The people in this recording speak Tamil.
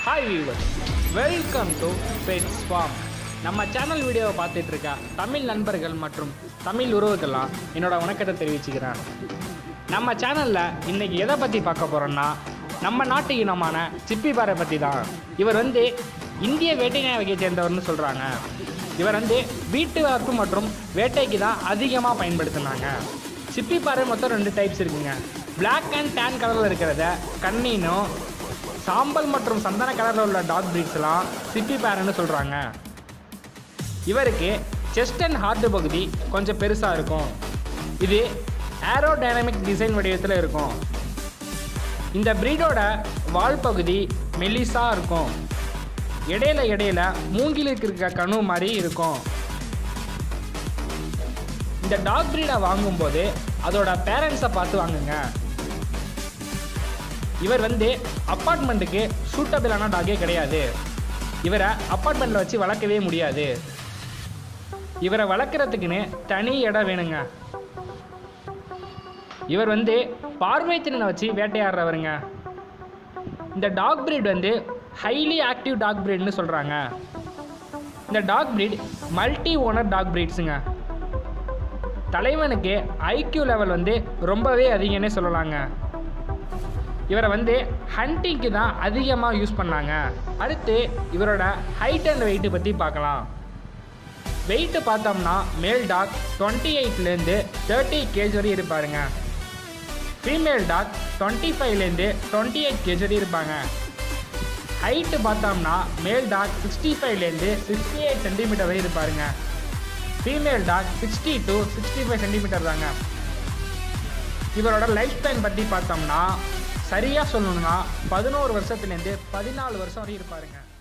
hi viewers welcome to pets farm நம்ம சேனல் வீடியோவை பார்த்துட்டு இருக்க தமிழ் நண்பர்கள் மற்றும் தமிழ் உறவுக்கெல்லாம் என்னோட வணக்கத்தை தெரிவிச்சுக்கிறேன் நம்ம சேனலில் இன்னைக்கு எதை பற்றி பார்க்க போகிறோம்னா நம்ம நாட்டு இனமான சிப்பிபாறை பற்றி தான் இவர் வந்து இந்திய வேட்டை நாய் வகையை சேர்ந்தவர்னு சொல்கிறாங்க இவர் வந்து வீட்டு வளர்ப்பு மற்றும் வேட்டைக்கு தான் அதிகமாக பயன்படுத்தினாங்க சிப்பிப்பாறை மொத்தம் ரெண்டு டைப்ஸ் இருக்குங்க Black அண்ட் tan கலரில் இருக்கிறத கண்ணினும் சாம்பல் மற்றும் சந்தன கலரில் உள்ள டாக் பிரீட்ஸ்லாம் சிப்பிப்பாறைன்னு சொல்கிறாங்க இவருக்கு செஸ்ட் அண்ட் ஹார்ட் பகுதி கொஞ்சம் பெருசாக இருக்கும் இது ஏரோடைனமிக் டிசைன் வடிவத்தில் இருக்கும் இந்த பிரீடோட வால் பகுதி மெல்லிஸாக இருக்கும் இடையில இடையில மூங்கிலுக்கு இருக்க கணு மாதிரி இருக்கும் இந்த டாக் பிரீடை வாங்கும்போது அதோட பேரண்ட்ஸை பார்த்து வாங்குங்க இவர் வந்து அப்பார்ட்மெண்ட்டுக்கு சூட்டபிளான டாகே கிடையாது இவரை அப்பார்ட்மெண்ட்டில் வச்சு வளர்க்கவே முடியாது இவரை வளர்க்குறதுக்குன்னு தனி இடம் வேணுங்க இவர் வந்து பார்வை திறனை வச்சு வேட்டையாடுறவருங்க இந்த டாக் பிரீட் வந்து ஹைலி ஆக்டிவ் டாக் பிரீட்னு சொல்கிறாங்க இந்த dog breed multi owner dog பிரீட்ஸுங்க தலைவனுக்கு ஐக்யூ லெவல் வந்து ரொம்பவே அதிகம்னே சொல்லலாங்க இவரை வந்து ஹண்டிங்க்கு தான் அதிகமாக யூஸ் பண்ணாங்க அடுத்து இவரோட ஹைட் அண்ட் வெயிட்டு பற்றி பார்க்கலாம் வெயிட்டு பார்த்தோம்னா மேல் டாக் டுவெண்ட்டி எயிட்லேருந்து தேர்ட்டி கேஜ் வரை இருப்பாருங்க ஃபீமேல் டாக் டுவெண்ட்டி ஃபைவ்லேருந்து டுவெண்ட்டி எயிட் கேஜ் வரை இருப்பாங்க ஹைட்டு பார்த்தோம்னா மேல் டாக் சிக்ஸ்டி ஃபைவ்லேருந்து சிக்ஸ்டி எயிட் சென்டிமீட்டர் வரை இருப்பாருங்க female dog sixty to sixty five centimetre தாங்க இவரோட லைஃப் ஸ்பேன் பற்றி பார்த்தோம்னா சரியாக சொல்லணும்னா பதினோரு வருஷத்துலேருந்து பதினாலு வருஷம் வரை இருப்பாருங்க